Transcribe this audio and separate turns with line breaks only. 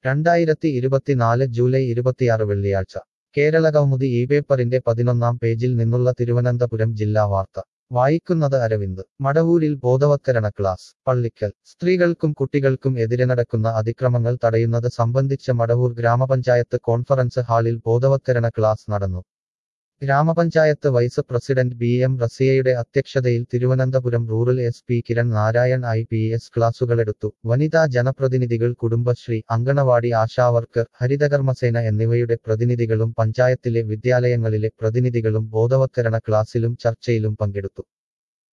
രണ്ടായിരത്തി ഇരുപത്തിനാല് ജൂലൈ ഇരുപത്തിയാറ് വെള്ളിയാഴ്ച കേരള കൗമുദി ഈ പേപ്പറിന്റെ പതിനൊന്നാം പേജിൽ നിന്നുള്ള തിരുവനന്തപുരം ജില്ലാ വാർത്ത വായിക്കുന്നത് അരവിന്ദ് മടവൂരിൽ ബോധവത്കരണ ക്ലാസ് പള്ളിക്കൽ സ്ത്രീകൾക്കും കുട്ടികൾക്കും എതിരെ നടക്കുന്ന അതിക്രമങ്ങൾ തടയുന്നത് സംബന്ധിച്ച് മടവൂർ ഗ്രാമപഞ്ചായത്ത് കോൺഫറൻസ് ഹാളിൽ ബോധവത്കരണ ക്ലാസ് നടന്നു ഗ്രാമപഞ്ചായത്ത് വൈസ് പ്രസിഡന്റ് ബി എം റസിയയുടെ അധ്യക്ഷതയിൽ Thiruvananthapuram rural S P Kiran Narayan I P S ക്ലാസുകളെടുത്തു വനിതാ ജനപ്രതിനിധികൾ കുടുംബശ്രീ അങ്കണവാടി ആശാവർക്കർ ഹരിതകർമ്മസേന എന്നിവയുടെ പ്രതിനിധികളും പഞ്ചായത്തിലെ വിദ്യാലയങ്ങളിലെ പ്രതിനിധികളും ബോധവത്കരണ ക്ലാസിലും ചർച്ചയിലും പങ്കെടുത്തു